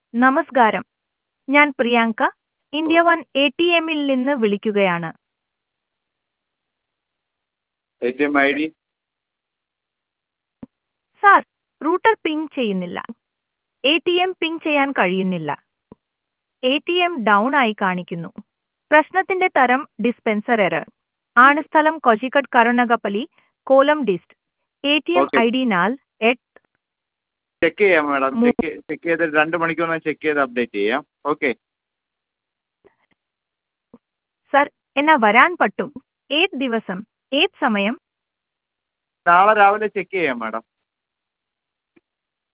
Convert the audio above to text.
നമസ്കാരം ഞാൻ Priyanka India one A T എമ്മിൽ നിന്ന് വിളിക്കുകയാണ് A T M I D sir router ping ചെയ്യുന്നില്ല എ ടി എം പിങ് ചെയ്യാൻ കഴിയുന്നില്ല എ ടി എം ഡൗൺ ആയി കാണിക്കുന്നു പ്രശ്നത്തിന്റെ തരം ഡിസ്പെൻസർ എറർ ആണ് സ്ഥലം കൊച്ചിക്കട് കരുണകപ്പലി കോലം dist A T M Okay. I D നാൽ എട്ട് ചെക്ക് ചെയ്യാം മാഡം മൂ- ചെക്ക് ചെക്ക് ചെയ്ത് രണ്ട് മണിക്കൂറിനകം ചെക്ക് ചെയ്ത് അപ്ഡേറ്റ് ചെയ്യാം ഓക്കെ സർ എന്നാ വരാൻ പറ്റും ഏത് ദിവസം ഏത് സമയം നാളെ രാവിലെ ചെക്ക് ചെയ്യാം മാഡം